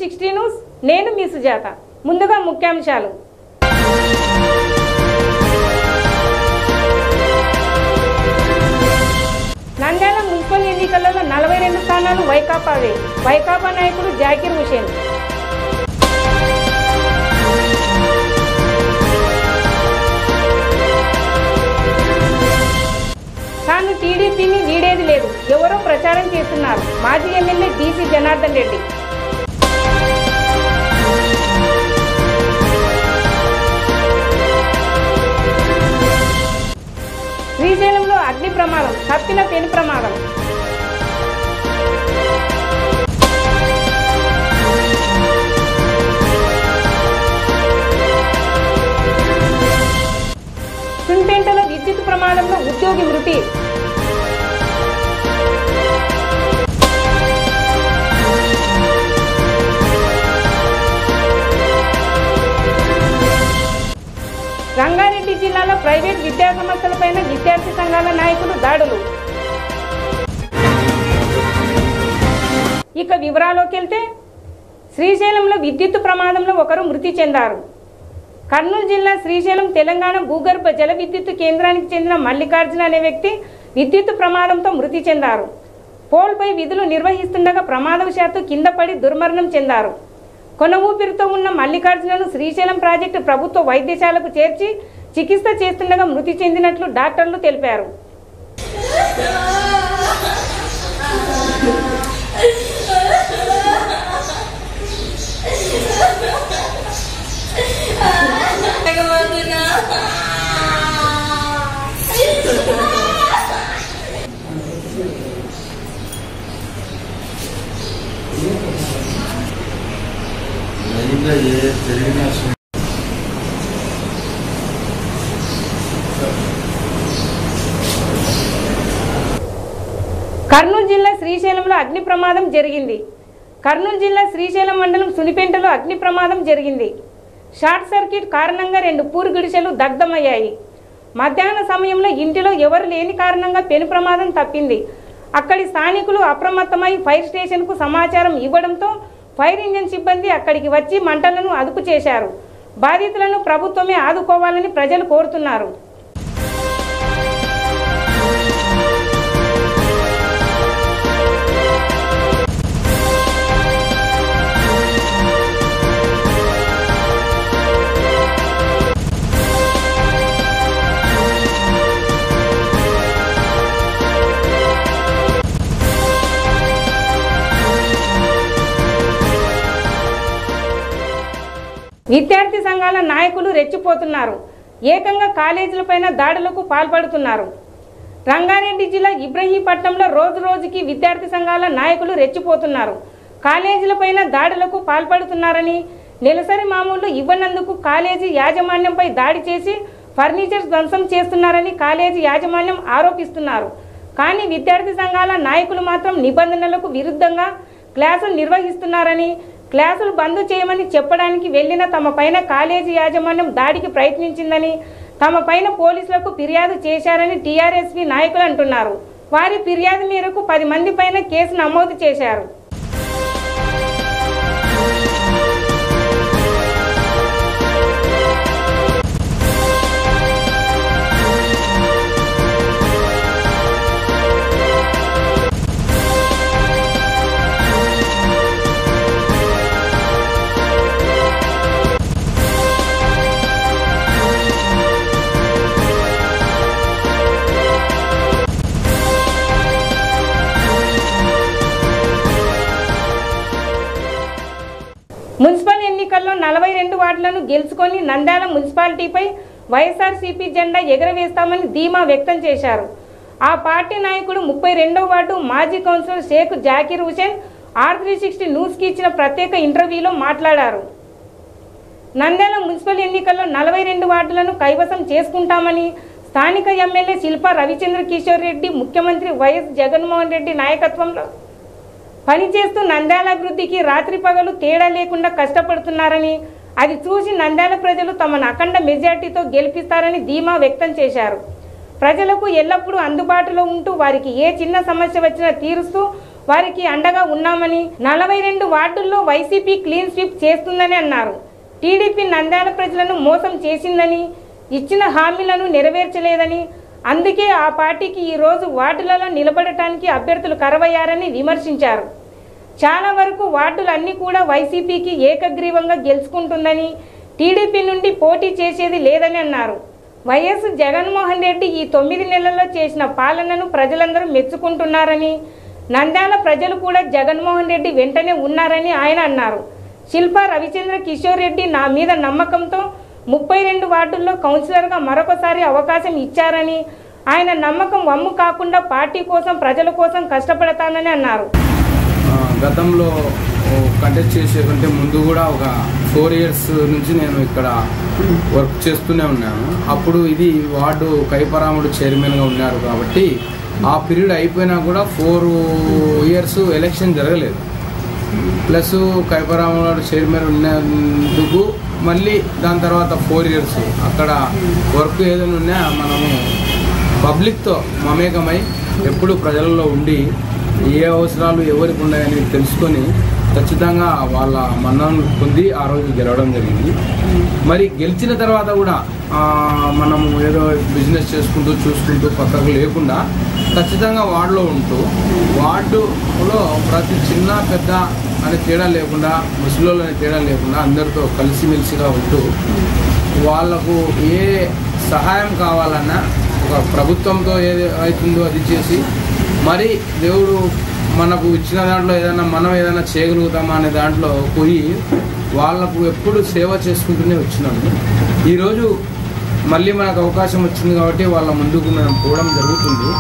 sixty news నేను మీ సుజాత ముందుగా ముఖ్యాంశాలు నంద్యాల మున్సిపల్ ఎన్నికలలో నలభై రెండు స్థానాలు వైకాపావే వైకాపా నాయకుడు జాకిర్ హుసేన్ తాను టీడీపీని వీడేది లేదు ఎవరో ప్రచారం చేస్తున్నారు మాజీ ఎమ్మెల్యే బీసీ జనార్దన్ రెడ్డి శ్రీశైలంలో అగ్ని ప్రమాదం తప్పిన పెను ప్రమాదం సుంపేంటలో విద్యుత్ ప్రమాదంలో ఉద్యోగి మృతి రంగారెడ్డి జిల్లాలో ప్రైవేట్ విద్యా సంస్థలపైన విద్యార్థి సంఘాల నాయకులు దాడులు ఇక వివరాల్లోకి వెళ్తే శ్రీశైలంలో విద్యుత్ ప్రమాదంలో ఒకరు మృతి చెందారు కర్నూలు జిల్లా శ్రీశైలం తెలంగాణ భూగర్భ జల విద్యుత్ కేంద్రానికి చెందిన మల్లికార్జున అనే వ్యక్తి విద్యుత్ ప్రమాదంతో మృతి చెందారు పోల్పై విధులు నిర్వహిస్తుండగా ప్రమాదవశాత్తు కింద పడి దుర్మరణం చెందారు కొన ఊపిరితో ఉన్న మల్లికార్జునను శ్రీశైలం ప్రాజెక్టు ప్రభుత్వ వైద్యశాలకు చేర్చి చికిత్స చేస్తుండగా మృతి చెందినట్లు డాక్టర్లు తెలిపారు లైన్లో ఏ జరిగినా సు- కర్నూలు జిల్లా శ్రీశైలంలో అగ్ని ప్రమాదం జరిగింది కర్నూలు జిల్లా శ్రీశైలం మండలం సునిపెంటలో అగ్ని ప్రమాదం జరిగింది షార్ట్ సర్క్యూట్ కారణంగా రెండు పూరు గుడిసెలు దగ్ధమయ్యాయి మధ్యాహ్న సమయంలో ఇంటిలో ఎవరు లేని కారణంగా పెను ప్రమాదం తప్పింది అక్కడి స్థానికులు అప్రమత్తమై ఫైర్ స్టేషన్కు సమాచారం ఇవ్వడంతో ఫైర్ ఇంజిన్ సిబ్బంది అక్కడికి వచ్చి మంటలను అదుపు చేశారు బాధితులను ప్రభుత్వమే ఆదుకోవాలని ప్రజలు కోరుతున్నారు విద్యార్థి సంఘాల నాయకులు రెచ్చిపోతున్నారు ఏకంగా కాలేజీలపైన దాడులకు పాల్పడుతున్నారు రంగారెడ్డి జిల్లా ఇబ్రహీంపట్నంలో రోజు రోజుకి విద్యార్థి సంఘాల నాయకులు రెచ్చిపోతున్నారు కాలేజీలపైన దాడులకు పాల్పడుతున్నారని నెలసరి మామూలు ఇవ్వనందుకు కాలేజీ యాజమాన్యంపై దాడి చేసి ఫర్నిచర్ ధ్వంసం చేస్తున్నారని కాలేజీ యాజమాన్యం ఆరోపిస్తున్నారు కానీ విద్యార్థి సంఘాల నాయకులు మాత్రం నిబంధనలకు విరుద్ధంగా క్లాసులు నిర్వహిస్తున్నారని క్లాసులు బంద్ చేయమని చెప్పడానికి వెళ్ళిన తమ పైన కాలేజీ యాజమాన్యం దాడికి ప్రయత్నించిందని తమ పైన పోలీసులకు ఫిర్యాదు చేశారని టీఆర్ఎస్వి నాయకులు అంటున్నారు వారి ఫిర్యాదు మేరకు పది మంది పైన కేసు నమోదు చేశారు మున్సిపల్ ఎన్నికల్లో నలభై రెండు వార్డులను గెలుచుకొని నంద్యాల మున్సిపాలిటీపై వైఎస్ఆర్సీపీ జెండా ఎగరవేస్తామని ధీమా వ్యక్తం చేశారు ఆ పార్టీ నాయకుడు ముప్పై రెండో వార్డు మాజీ councillor Sheikh Zakir Hussain R three sixty న్యూస్కి ఇచ్చిన ప్రత్యేక ఇంటర్వ్యూలో మాట్లాడారు నంద్యాల మున్సిపల్ ఎన్నికల్లో నలభై రెండు వార్డులను కైవసం చేసుకుంటామని స్థానిక ఎమ్మెల్యే శిల్పా రవిచంద్ర కిషోర్ రెడ్డి ముఖ్యమంత్రి వైఎస్ జగన్మోహన్ రెడ్డి నాయకత్వంలో పనిచేస్తూ నంద్యాల అభివృద్ధికి రాత్రి పగలు తేడా లేకుండా కష్టపడుతున్నారని అది చూసి నంద్యాల ప్రజలు తమను అఖండ మెజార్టీతో గెలిపిస్తారని ధీమా వ్యక్తం చేశారు ప్రజలకు ఎల్లప్పుడూ అందుబాటులో ఉంటూ వారికి ఏ చిన్న సమస్య వచ్చినా తీరుస్తూ వారికి అండగా ఉన్నామని నలభై రెండు వార్డుల్లో వైసీపీ క్లీన్ స్వీప్ చేస్తుందని అన్నారు టీడీపీ నంద్యాల ప్రజలను మోసం చేసిందని ఇచ్చిన హామీలను నెరవేర్చలేదని అందుకే ఆ పార్టీకి ఈరోజు వార్డులలో నిలబడటానికి అభ్యర్థులు కరవయ్యారని విమర్శించారు చాలా వరకు వార్డులు అన్నీ కూడా వైసీపీకి ఏకగ్రీవంగా గెలుచుకుంటుందని టీడీపీ నుండి పోటీ చేసేది లేదని అన్నారు వైఎస్ జగన్మోహన్ రెడ్డి ఈ తొమ్మిది నెలల్లో చేసిన పాలనను ప్రజలందరూ మెచ్చుకుంటున్నారని నంద్యాల ప్రజలు కూడా జగన్మోహన్ రెడ్డి వెంటనే ఉన్నారని ఆయన అన్నారు శిల్ప రవిచంద్ర కిషోర్ రెడ్డి నా మీద నమ్మకంతో ముప్పై రెండు వార్డుల్లో కౌన్సిలర్గా మరొకసారి అవకాశం ఇచ్చారని ఆయన నమ్మకం వమ్ము కాకుండా పార్టీ కోసం ప్రజల కోసం కష్టపడతానని అన్నారు ఆ, గతంలో కంటెస్ట్ చేసే కంటే ముందు కూడా ఒక ఫోర్ ఇయర్స్ నుంచి నేను ఇక్కడ వర్క్ చేస్తూనే ఉన్నాను అప్పుడు ఇది వార్డు కైపరాముడు చైర్మన్గా ఉన్నారు కాబట్టి ఆ పీరియడ్ అయిపోయినా కూడా ఫోర్ ఇయర్స్ ఎలక్షన్ జరగలేదు ప్లస్ కైపరాముడు చైర్మన్ ఉన్నందుకు మళ్ళీ దాని తర్వాత ఫోర్ ఇయర్స్ అక్కడ వర్క్ ఏదైనా ఉన్నా మనము పబ్లిక్తో మమేకమై ఎప్పుడు ప్రజలలో ఉండి ఏ అవసరాలు ఎవరికి ఉన్నాయని తెలుసుకొని ఖచ్చితంగా వాళ్ళ మన్నను పొంది ఆ రోజు గెలవడం జరిగింది మరి గెలిచిన తర్వాత కూడా ఆ, మనము ఏదో బిజినెస్ చేసుకుంటూ చూసుకుంటూ పక్కకు లేకుండా ఖచ్చితంగా వార్డులో ఉంటూ వార్డులో ప్రతి చిన్న పెద్ద అనే తేడా లేకుండా ముసలోళ్ళు అనే తేడా లేకుండా అందరితో కలిసిమెలిసిగా ఉంటూ వాళ్ళకు ఏ సహాయం కావాలన్నా ఒక ప్రభుత్వంతో ఏది అవుతుందో అది చేసి మరి దేవుడు మనకు ఇచ్చిన దాంట్లో ఏదైనా మనం ఏదైనా చేయగలుగుతామా అనే దాంట్లో పోయి వాళ్ళకు ఎప్పుడు సేవ చేసుకుంటూనే వచ్చినాము ఈరోజు మళ్ళీ మనకు అవకాశం వచ్చింది కాబట్టి వాళ్ళ ముందుకు మనం పోవడం జరుగుతుంది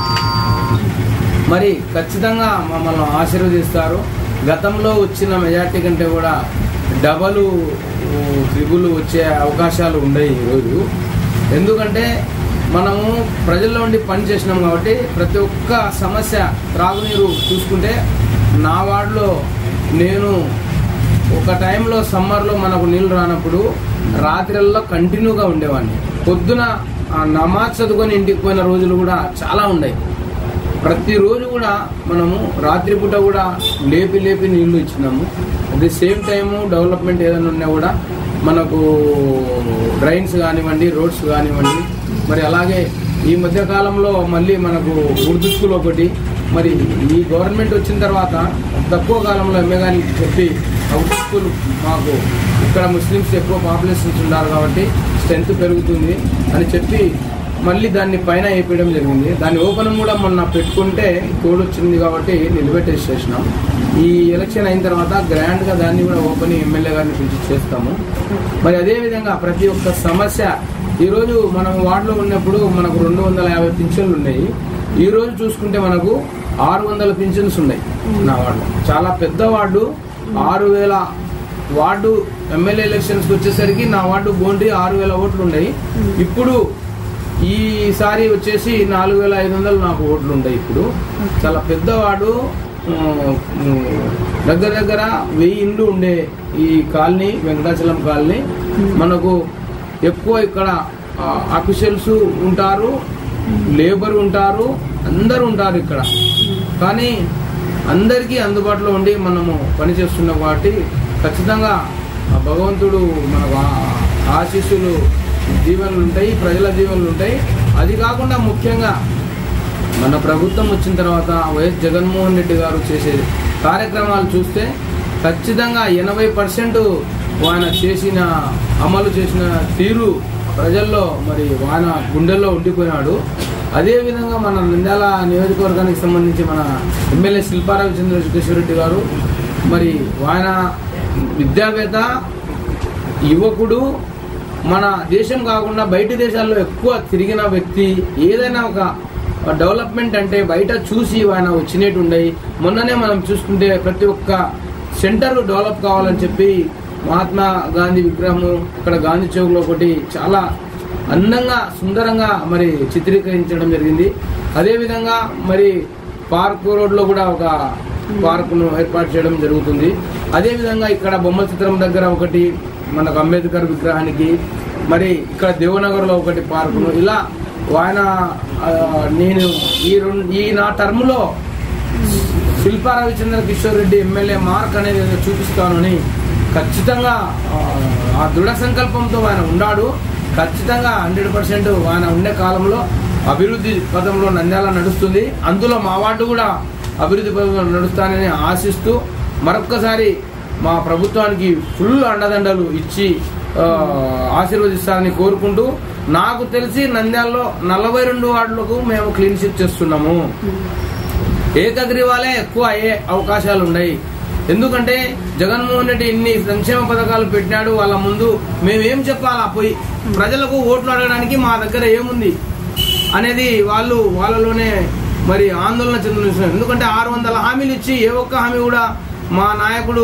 మరి ఖచ్చితంగా మమ్మల్ని ఆశీర్వదిస్తారు గతంలో వచ్చిన మెజార్టీ కంటే కూడా డబలు త్రిబుల్ వచ్చే అవకాశాలు ఉన్నాయి ఈరోజు ఎందుకంటే మనము ప్రజల్లో ఉండి పని చేసినాం కాబట్టి ప్రతి ఒక్క సమస్య త్రాగునీరు చూసుకుంటే నా వార్డులో నేను ఒక టైంలో సమ్మర్లో మనకు నీళ్ళు రానప్పుడు రాత్రిల్లో కంటిన్యూగా ఉండేవాడిని పొద్దున ఆ నమాజ్ చదువుకొని ఇంటికి పోయిన రోజులు కూడా చాలా ఉన్నాయి ప్రతిరోజు కూడా మనము రాత్రిపూట కూడా లేపి లేపి నీళ్లు ఇచ్చినాము at the same time development ఏదైనా ఉన్నా కూడా మనకు డ్రైన్స్ కానివ్వండి రోడ్స్ కానివ్వండి మరి అలాగే ఈ మధ్య కాలంలో మళ్ళీ మనకు ఉర్దూ స్కూల్ ఒకటి మరి ఈ గవర్నమెంట్ వచ్చిన తర్వాత తక్కువ కాలంలో ఎంఏ గారికి చెప్పి ఆ ఉర్దూ స్కూల్ మాకు ఇక్కడ ముస్లిమ్స్ ఎక్కువ పాపులేషన్స్ ఉన్నారు కాబట్టి స్ట్రెంత్ పెరుగుతుంది అని చెప్పి మళ్ళీ దాన్ని పైన వేయడం జరిగింది దాని ఓపెన్ కూడా మొన్న పెట్టుకుంటే కోడ్ వచ్చింది కాబట్టి నిలబెట్టేసేసినాం ఈ ఎలక్షన్ అయిన తర్వాత గ్రాండ్గా దాన్ని కూడా ఓపెన్ ఎమ్మెల్యే గారిని పిలిచి చేస్తాము మరి అదేవిధంగా ప్రతి ఒక్క సమస్య ఈరోజు మనం వార్డులో ఉన్నప్పుడు మనకు రెండు వందల యాభై పింఛన్లు ఉన్నాయి ఈ రోజు చూసుకుంటే మనకు ఆరు వందల పింఛన్స్ ఉన్నాయి నా వార్డు చాలా పెద్ద వార్డు ఆరు వేల వార్డు ఎమ్మెల్యే ఎలక్షన్స్కి వచ్చేసరికి నా వార్డు బౌండరీ ఆరు వేల ఓట్లు ఉన్నాయి ఇప్పుడు ఈసారి వచ్చేసి నాలుగు వేల ఐదు వందలు నాకు ఓట్లు ఉంటాయి ఇప్పుడు చాలా పెద్దవాడు ఆ, దగ్గర దగ్గర వెయ్యి ఇండ్లు ఉండే ఈ కాలనీ వెంకటాచలం కాలనీ మనకు ఎక్కువ ఇక్కడ అఫీషియల్స్ ఉంటారు లేబర్ ఉంటారు అందరు ఉంటారు ఇక్కడ కానీ అందరికీ అందుబాటులో ఉండి మనము పనిచేస్తున్నాం కాబట్టి ఖచ్చితంగా ఆ భగవంతుడు మనకు ఆ- ఆశీస్సులు దీవెనలు ఉంటాయి ప్రజల దీవెనలు ఉంటాయి అది కాకుండా ముఖ్యంగా మన ప్రభుత్వం వచ్చిన తర్వాత వైఎస్ జగన్మోహన్ రెడ్డి గారు చేసే కార్యక్రమాలు చూస్తే ఖచ్చితంగా ఎనభై పర్సెంట్ ఆయన చేసిన అమలు చేసిన తీరు ప్రజల్లో మరి ఆయన గుండెల్లో ఉండిపోయినాడు అదేవిధంగా మన నంద్యాల నియోజకవర్గానికి సంబంధించి మన ఎమ్మెల్యే శిల్పారావు చంద్రశేఖర్ రెడ్డి గారు మరి ఆయన విద్యావేత్త యువకుడు మన దేశం కాకుండా బయట దేశాల్లో ఎక్కువ తిరిగిన వ్యక్తి ఏదైనా ఒక డెవలప్మెంట్ అంటే బయట చూసి ఆయన వచ్చినట్టు ఉండయి మొన్ననే మనం చూసుకుంటే ప్రతి ఒక్క సెంటర్ డెవలప్ కావాలని చెప్పి మహాత్మా గాంధీ విగ్రహం ఇక్కడ గాంధీ చౌక్లో ఒకటి చాలా అందంగా సుందరంగా మరి చిత్రీకరించడం జరిగింది అదేవిధంగా మరి పార్క్ రోడ్లో కూడా ఒక పార్కును ఏర్పాటు చేయడం జరుగుతుంది అదేవిధంగా ఇక్కడ బొమ్మల చిత్రం దగ్గర ఒకటి మనకు అంబేద్కర్ విగ్రహానికి మరి ఇక్కడ దేవనగర్లో ఒకటి పార్కును ఇలా ఆయన ఆ, నేను ఈ రెండు ఈ నా టర్మ్లో శిల్ప శిల్పా రవిచంద్ర కిషోర్ రెడ్డి ఎమ్మెల్యే మార్క్ అనేది ఏదో చూపిస్తానని ఖచ్చితంగా ఆ, ఆ దృఢ సంకల్పంతో ఆయన ఉన్నాడు ఖచ్చితంగా హండ్రెడ్ పర్సెంట్ ఆయన ఉండే కాలంలో అభివృద్ధి పదంలో నంద్యాల నడుస్తుంది అందులో మా వార్డు కూడా అభివృద్ధి పదంలో నడుస్తానని ఆశిస్తూ మరొక్కసారి మా ప్రభుత్వానికి ఫుల్ అండదండలు ఇచ్చి ఆ, ఆశీర్వదిస్తారని కోరుకుంటూ నాకు తెలిసి నంద్యాలలో నలభై రెండు వార్డులకు మేము క్లీన్ షిప్ చేస్తున్నాము ఏకగ్రీవాలే ఎక్కువ అయ్యే అవకాశాలు ఉన్నాయి ఎందుకంటే జగన్మోహన్ రెడ్డి ఇన్ని సంక్షేమ పథకాలు పెట్టినాడు వాళ్ళ ముందు మేమేం చెప్పాలా పోయి ప్రజలకు ఓట్లు అడగడానికి మా దగ్గర ఏముంది అనేది వాళ్ళు వాళ్ళలోనే మరి ఆందోళన చెందుతున్నారు ఎందుకంటే ఆరు వందల హామీలు ఇచ్చి ఏ ఒక్క హామీ కూడా మా నాయకుడు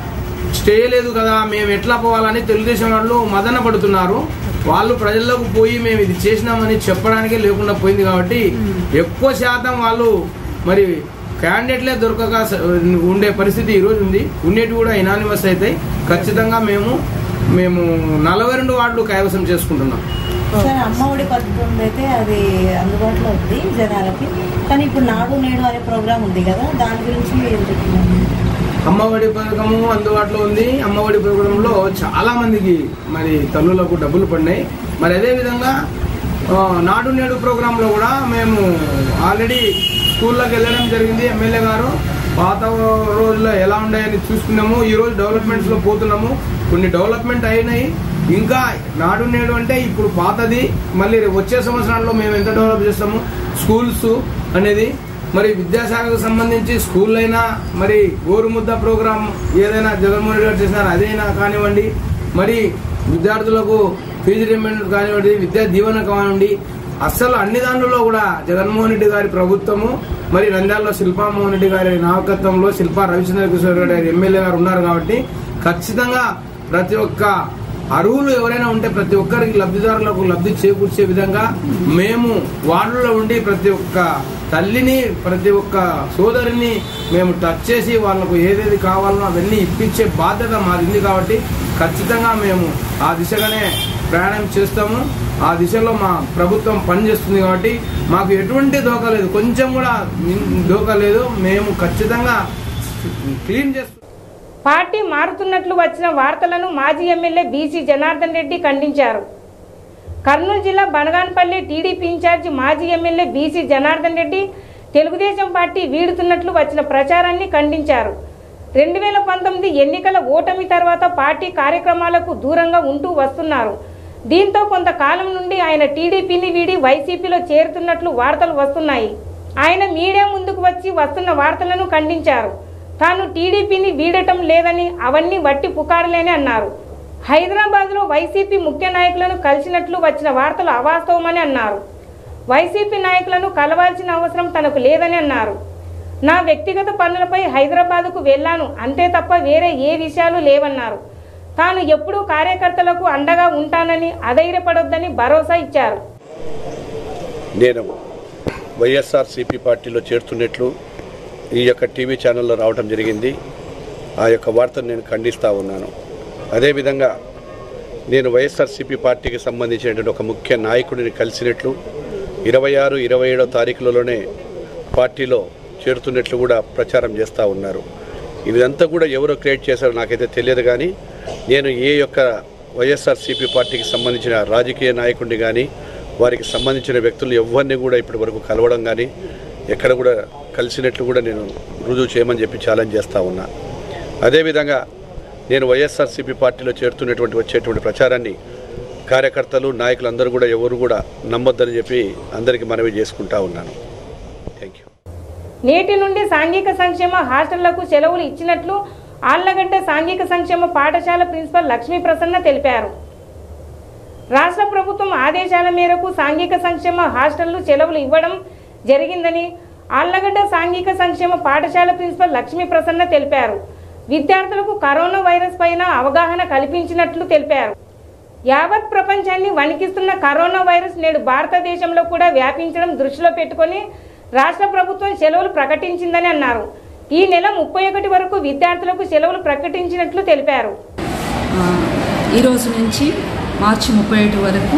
స్టే లేదు కదా మేము ఎట్లా పోవాలని తెలుగుదేశం వాళ్ళు మదన పడుతున్నారు వాళ్ళు ప్రజల్లోకి పోయి మేము ఇది చేసినామని చెప్పడానికే లేకుండా పోయింది కాబట్టి ఎక్కువ శాతం వాళ్ళు మరి క్యాండిడేట్లే దొరకక స- ఉండే పరిస్థితి ఈరోజు ఉంది ఉండేటి కూడా ఇనానిమస్ అవుతాయి ఖచ్చితంగా మేము మేము నలభై రెండు వార్డులు కైవసం చేసుకుంటున్నాం సార్ అమ్మఒడి పథకం అయితే అది అందుబాటులో ఉంది జనాలకి కానీ ఇప్పుడు నాడు నేడు అనే ప్రోగ్రామ్ ఉంది కదా దాని గురించి మీరు ఏం చెప్తున్నారు అమ్మఒడి పథకము అందుబాటులో ఉంది అమ్మఒడి ప్రోగ్రాంలో చాలా మందికి మరి తల్లులకు డబ్బులు పడినాయి మరి అదే విధంగా ఆ, నాడు నేడు ప్రోగ్రాంలో కూడా మేము ఆల్రెడీ స్కూల్లోకి వెళ్ళడం జరిగింది ఎమ్మెల్యే గారు పాత రోజుల్లో ఎలా ఉన్నాయని చూసుకున్నాము ఈ రోజు డెవలప్మెంట్స్ లో పోతున్నాము కొన్ని డెవలప్మెంట్ అయినాయి ఇంకా నాడు నేడు అంటే ఇప్పుడు పాతది మళ్ళీ రేపు వచ్చే సంవత్సరాల్లో మేము ఎంత డెవలప్ చేస్తాము స్కూల్స్ అనేది మరి విద్యాశాఖకు సంబంధించి స్కూల్ అయినా మరి గోరుముద్ద ప్రోగ్రాం ఏదైనా జగన్మోహన్ రెడ్డి గారు చేసినారు అదైనా కానివ్వండి మరి విద్యార్థులకు ఫీజు రిమెంట్ కానివ్వండి విద్యా దీవెన కానివ్వండి అస్సలు అన్ని దాంట్లో కూడా జగన్మోహన్ రెడ్డి గారి ప్రభుత్వము మరి నంద్యాలలో శిల్పామోహన్ రెడ్డి గారి నాయకత్వంలో శిల్పా రవిచంద్ర కిషోర్ రెడ్డి గారి ఎమ్మెల్యే గారు ఉన్నారు కాబట్టి ఖచ్చితంగా ప్రతి ఒక్క అరువులు ఎవరైనా ఉంటే ప్రతి ఒక్కరికి లబ్ధిదారులకు లబ్ధి చేకూర్చే విధంగా మేము వార్డులో ఉండి ప్రతి ఒక్క తల్లిని ప్రతి ఒక్క సోదరిని మేము టచ్ చేసి వాళ్ళకు ఏదేది కావాలనో అవన్నీ ఇప్పించే బాధ్యత మాది ఉంది కాబట్టి ఖచ్చితంగా మేము ఆ దిశగానే ప్రయాణం చేస్తాము ఆ దిశలో మా ప్రభుత్వం పనిచేస్తుంది కాబట్టి మాకు ఎటువంటి దోకా లేదు కొంచెం కూడా దోకా లేదు మేము ఖచ్చితంగా క్లీన్ చేస్తాం పార్టీ మారుతున్నట్లు వచ్చిన వార్తలను మాజీ ఎమ్మెల్యే బీసీ జనార్దన్ రెడ్డి ఖండించారు కర్నూలు జిల్లా బనగాన్పల్లి టీడీపీ ఇన్ఛార్జి మాజీ MLA BC Janardhan Reddy Telugu Desam party వీడుతున్నట్లు వచ్చిన ప్రచారాన్ని ఖండించారు రెండు వేల పంతొమ్మిది ఎన్నికల ఓటమి తర్వాత పార్టీ కార్యక్రమాలకు దూరంగా ఉంటూ వస్తున్నారు దీంతో కొంతకాలం నుండి ఆయన టీడీపీని వీడి వైసీపీలో చేరుతున్నట్లు వార్తలు వస్తున్నాయి ఆయన మీడియా ముందుకు వచ్చి వస్తున్న వార్తలను ఖండించారు తాను టీడీపీని వీడటం లేదని అవన్నీ వట్టి పుకారులేని అన్నారు హైదరాబాద్లో వైసీపీ ముఖ్య నాయకులను కలిసినట్లు వచ్చిన వార్తలు అవాస్తవమని అన్నారు వైసీపీ నాయకులను కలవాల్సిన అవసరం తనకు లేదని అన్నారు నా వ్యక్తిగత పనులపై హైదరాబాదుకు వెళ్ళాను అంతే తప్ప వేరే ఏ విషయాలు లేవన్నారు తాను ఎప్పుడూ కార్యకర్తలకు అండగా ఉంటానని అధైర్యపడొద్దని భరోసా ఇచ్చారు నేను వైఎస్ఆర్ సిపి పార్టీలో చేరుతున్నట్లు ఈ యొక్క టీవీ ఛానల్లో రావడం జరిగింది ఆ యొక్క వార్తను నేను ఖండిస్తూ ఉన్నాను అదేవిధంగా నేను వైఎస్ఆర్సీపీ పార్టీకి సంబంధించినటువంటి ఒక ముఖ్య నాయకుడిని కలిసినట్లు ఇరవై ఆరు ఇరవై ఏడో తారీఖులలోనే పార్టీలో చేరుతున్నట్లు కూడా ప్రచారం చేస్తూ ఉన్నారు ఇదంతా కూడా ఎవరో క్రియేట్ చేశారో నాకైతే తెలియదు కానీ నేను ఏ యొక్క వైఎస్ఆర్సీపీ పార్టీకి సంబంధించిన రాజకీయ నాయకుడిని కానీ వారికి సంబంధించిన వ్యక్తులు ఎవరిని కూడా ఇప్పటి వరకు కలవడం కానీ ఎక్కడ కూడా కలిసినట్లు కూడా నేను రుజువు చేయమని చెప్పి ఛాలెంజ్ చేస్తూ ఉన్నా అదేవిధంగా నేను వైఎస్ఆర్సీపీ పార్టీలో చేరుతున్నటువంటి వచ్చేటువంటి ప్రచారాన్ని కార్యకర్తలు నాయకులు అందరూ కూడా ఎవరు కూడా నమ్మొద్దని చెప్పి అందరికీ మనవి చేసుకుంటా ఉన్నాను థ్యాంక్ యూ నేటి నుండి సాంఘిక సంక్షేమ హాస్టళ్లకు సెలవులు ఇచ్చినట్లు ఆళ్లగడ్డ సాంఘిక సంక్షేమ పాఠశాల ప్రిన్సిపల్ లక్ష్మీ ప్రసన్న తెలిపారు రాష్ట్ర ప్రభుత్వం ఆదేశాల మేరకు సాంఘిక సంక్షేమ హాస్టళ్లు సెలవులు ఇవ్వడం జరిగిందని ఆళ్లగడ్డ సాంఘిక సంక్షేమ పాఠశాల ప్రిన్సిపల్ లక్ష్మీ ప్రసన్న తెలిపారు విద్యార్థులకు కరోనా వైరస్ పైన అవగాహన కల్పించినట్లు తెలిపారు యావత్ ప్రపంచాన్ని వణికిస్తున్న కరోనా వైరస్ నేడు భారతదేశంలో కూడా వ్యాపించడం దృష్టిలో పెట్టుకొని రాష్ట్ర ప్రభుత్వం సెలవులు ప్రకటించిందని అన్నారు ఈ నెల ముప్పై ఒకటి వరకు విద్యార్థులకు సెలవులు ప్రకటించినట్లు తెలిపారు ఆ, ఈ రోజు నుంచి మార్చి ముప్పై ఒకటి వరకు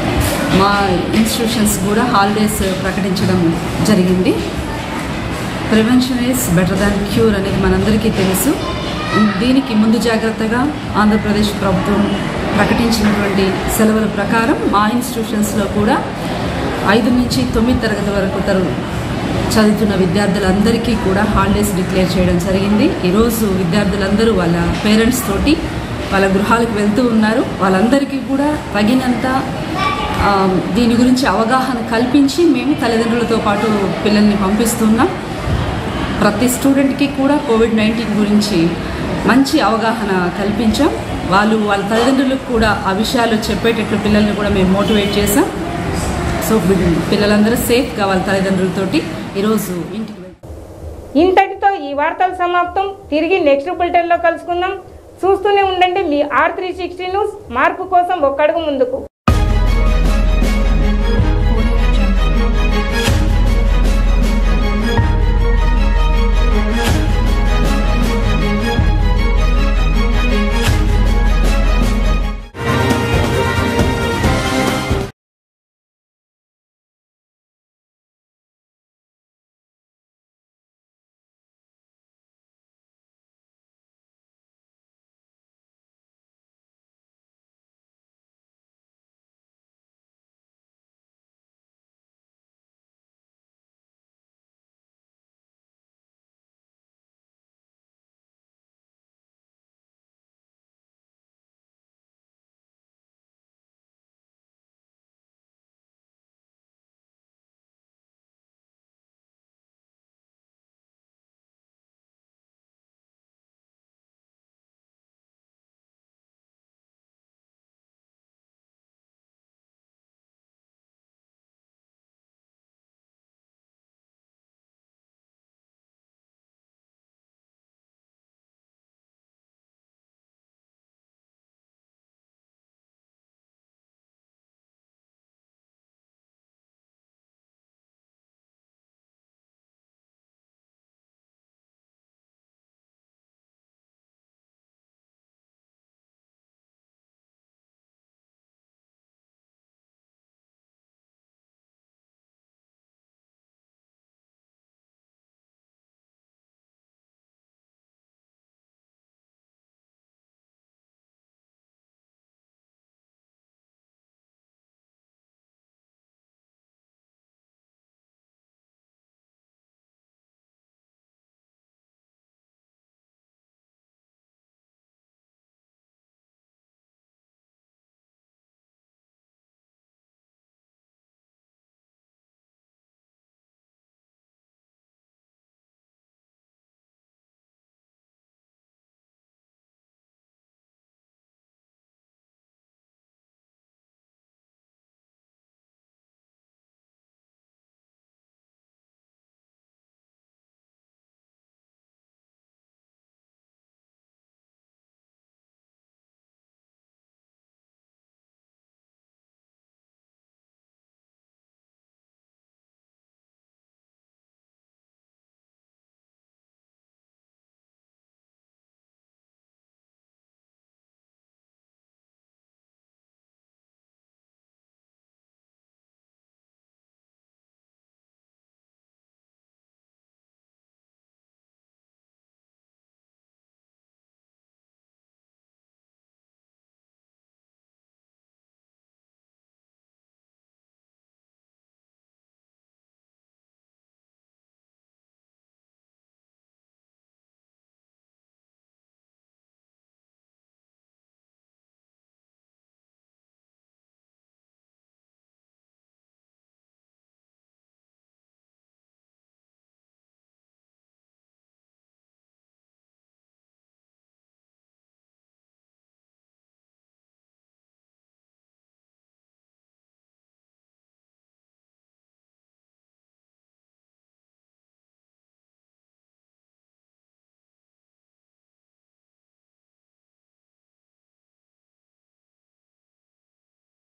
మా ఇన్స్టిట్యూషన్స్ కూడా హాలిడేస్ ప్రకటించడం జరిగింది prevention is better than cure అనేది మనందరికీ తెలుసు దీనికి ముందు జాగ్రత్తగా ఆంధ్రప్రదేశ్ ప్రభుత్వం ప్రకటించినటువంటి సెలవుల ప్రకారం మా ఇన్స్టిట్యూషన్స్లో కూడా ఐదు నుంచి తొమ్మిది తరగతి వరకు తరు చదువుతున్న విద్యార్థులందరికీ కూడా హాలిడేస్ డిక్లేర్ చేయడం జరిగింది ఈరోజు విద్యార్థులందరూ వాళ్ళ పేరెంట్స్ తోటి వాళ్ళ గృహాలకు వెళ్తూ ఉన్నారు వాళ్ళందరికీ కూడా తగినంత ఆ, దీని గురించి అవగాహన కల్పించి మేము తల్లిదండ్రులతో పాటు పిల్లల్ని పంపిస్తున్నాం ప్రతి స్టూడెంట్కి కూడా కోవిడ్ నైన్టీన్ గురించి మంచి అవగాహన కల్పించాం వాళ్ళు వాళ్ళ తల్లిదండ్రులకు కూడా ఆ విషయాలు చెప్పేటట్లు పిల్లల్ని కూడా మేము మోటివేట్ చేసాం సో పిల్లలందరూ సేఫ్గా వాళ్ళ తల్లిదండ్రులతోటి ఈరోజు ఇంటికి వెళ్తారు ఇంతటితో ఈ వార్తలు సమాప్తం తిరిగి నెక్స్ట్ బులెటిన్లో కలుసుకుందాం చూస్తూనే ఉండండి మీ ఆర్ త్రీ సిక్స్టీ న్యూస్ మార్పు కోసం ఒక్కడుగు ముందుకు